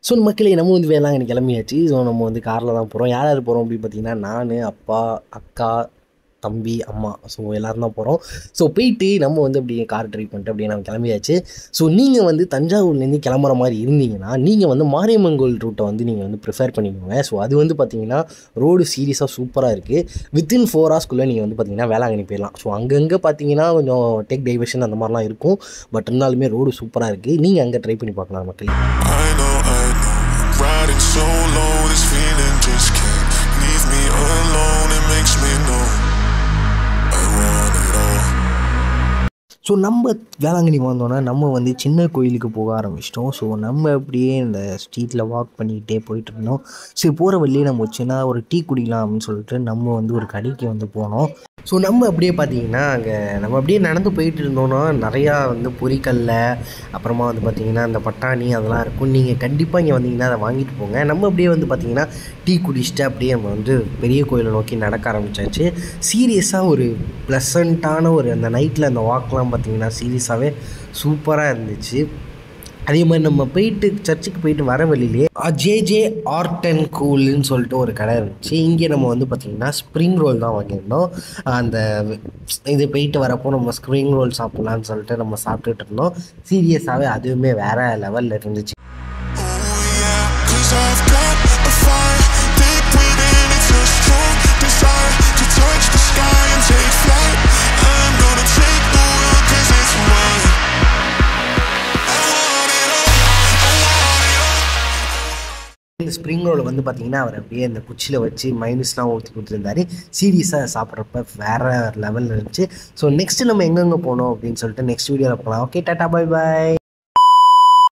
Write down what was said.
So மக்களே நம்ம வந்து வேளாங்கண்ணி கிளம்பியாச்சு ஸோ நம்ம வந்து காரில் தான் போகிறோம் யார் யார் போகிறோம் அப்படின்னு பார்த்தீங்கன்னா நான் அப்பா அக்கா தம்பி அம்மா ஸோ எல்லோரும் தான் போகிறோம் ஸோ போயிட்டு நம்ம வந்து அப்படியே கார் ட்ரைவ் பண்ணிட்டு அப்படியே நம்ம கிளம்பியாச்சு ஸோ நீங்கள் வந்து தஞ்சாவூர்லேருந்து கிளம்புற மாதிரி இருந்தீங்கன்னா நீங்கள் வந்து மாரியம்மன் கோயில் ரூட்டை வந்து நீங்கள் வந்து ப்ரிஃபேர் பண்ணிக்கோங்க ஸோ அது வந்து பார்த்தீங்கன்னா ரோடு சீரியஸாக சூப்பராக இருக்குது வித்தின் ஃபோர் ஹவர்ஸ்க்குள்ளே நீங்கள் வந்து பார்த்தீங்கன்னா வேளாங்கண்ணி போயிடலாம் ஸோ அங்கங்கே பார்த்தீங்கன்னா கொஞ்சம் டெக் டைவர்ஷன் அந்த மாதிரிலாம் இருக்கும் பட் இருந்தாலுமே ரோடு சூப்பராக இருக்குது நீங்கள் அங்கே ட்ரை பண்ணி பார்க்கலாம் மக்களே I know, I know. Riding so low, this feeling just can't leave me alone. It makes me know I want it all. So நம்ம வேளாங்கண்ணி வந்தோன்னா நம்ம வந்து சின்ன கோயிலுக்கு போக ஆரம்பிச்சிட்டோம் ஸோ நம்ம அப்படியே இந்த ஸ்ட்ரீட்டில் வாக் பண்ணிக்கிட்டே போயிட்டு இருந்தோம் சரி போகிற வழியே நம்ம வச்சுன்னா ஒரு டீ குடிக்கலாம் அப்படின்னு சொல்லிட்டு நம்ம வந்து ஒரு கடைக்கு வந்து போனோம் ஸோ நம்ம அப்படியே பார்த்தீங்கன்னா அங்கே நம்ம அப்படியே நடந்து போயிட்டு இருந்தோம்னா நிறையா வந்து பொரிக்கல்ல அப்புறமா வந்து பார்த்தீங்கன்னா அந்த பட்டாணி அதெல்லாம் இருக்கும் நீங்கள் கண்டிப்பாக இங்கே வந்தீங்கன்னா அதை வாங்கிட்டு போங்க நம்ம அப்படியே வந்து பார்த்தீங்கன்னா டீ குடிச்சிட்டு அப்படியே நம்ம வந்து பெரிய கோயிலை நோக்கி நடக்க ஆரம்பிச்சாச்சு சீரியஸாக ஒரு ப்ளசண்ட்டான ஒரு அந்த நைட்டில் அந்த வாக்லாம் பார்த்தீங்கன்னா சீரியஸாகவே சூப்பராக இருந்துச்சு அதே மாதிரி நம்ம போயிட்டு சர்ச்சுக்கு போயிட்டு வர வழியிலே ஜே ஜே ஆர்ட் அண்ட் கூல்னு சொல்லிட்டு ஒரு கடை இருந்துச்சு இங்கே நம்ம வந்து பார்த்திங்கன்னா ஸ்ப்ரிங் ரோல் தான் வாங்கியிருந்தோம் அந்த இது போயிட்டு வரப்போ நம்ம ஸ்ப்ரிங் ரோல் சாப்பிட்லான்னு சொல்லிட்டு நம்ம சாப்பிட்டுட்டு இருந்தோம் சீரியஸாகவே அதுவுமே வேறு லெவலில் இருந்துச்சு Oh yeah, cause I've got a fire deep within. It's a strong desire to touch the sky and take flight. I'm gonna take the world cause it's mine. I want it all. I want it all. இந்த spring roll வந்து பார்த்தீங்கன்னா அவர் அப்படியே அந்த குச்சியில் வச்சு மைனஸ்லாம் ஊற்றி கொடுத்துருந்தாரு சீரியஸாக சாப்பிட்றப்ப வேறு லெவலில் இருந்துச்சு ஸோ நெக்ஸ்ட் நம்ம எங்கெங்கே போனோம் அப்படின்னு சொல்லிட்டு நெக்ஸ்ட் வீடியோவில் போகலாம் ஓகே டாட்டா பை பாய்